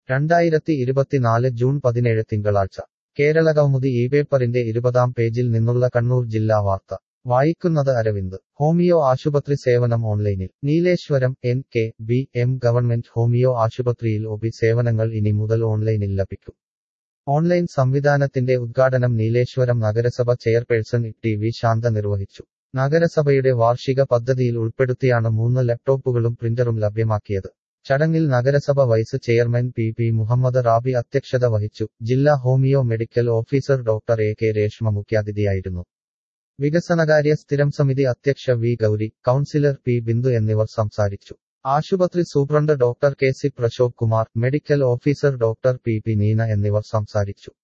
രണ്ടായിരത്തി ഇരുപത്തിനാല് ജൂൺ പതിനേഴ് തിങ്കളാഴ്ച കേരളകൗമുദി ഈ പേപ്പറിന്റെ ഇരുപതാം പേജിൽ നിന്നുള്ള കണ്ണൂർ ജില്ലാ വാർത്ത വായിക്കുന്നത് അരവിന്ദ് ഹോമിയോ ആശുപത്രി സേവനം ഓൺലൈനിൽ Nileshwaram N K B M government homeo ആശുപത്രിയിൽ ഒബി സേവനങ്ങൾ ഇനി മുതൽ ഓൺലൈനിൽ ലഭിക്കും ഓൺലൈൻ സംവിധാനത്തിന്റെ ഉദ്ഘാടനം നീലേശ്വരം നഗരസഭ ചെയർപേഴ്സൺ ടി വി ശാന്ത നിർവഹിച്ചു നഗരസഭയുടെ വാർഷിക പദ്ധതിയിൽ ഉൾപ്പെടുത്തിയാണ് മൂന്ന് ലാപ്ടോപ്പുകളും പ്രിന്ററും ലഭ്യമാക്കിയത് ചടങ്ങിൽ നഗരസഭ vice chairman P P Muhammad Rabi അധ്യക്ഷത വഹിച്ചു ജില്ലാ homeo medical officer doctor A K Reshma മുഖ്യാതിഥിയായിരുന്നു വികസനകാര്യ സ്ഥിരം സമിതി അധ്യക്ഷ V Gauri councillor P Bindu എന്നിവർ സംസാരിച്ചു ആശുപത്രി superintendent doctor K C Prashobh Kumar medical officer doctor P P Neena എന്നിവർ സംസാരിച്ചു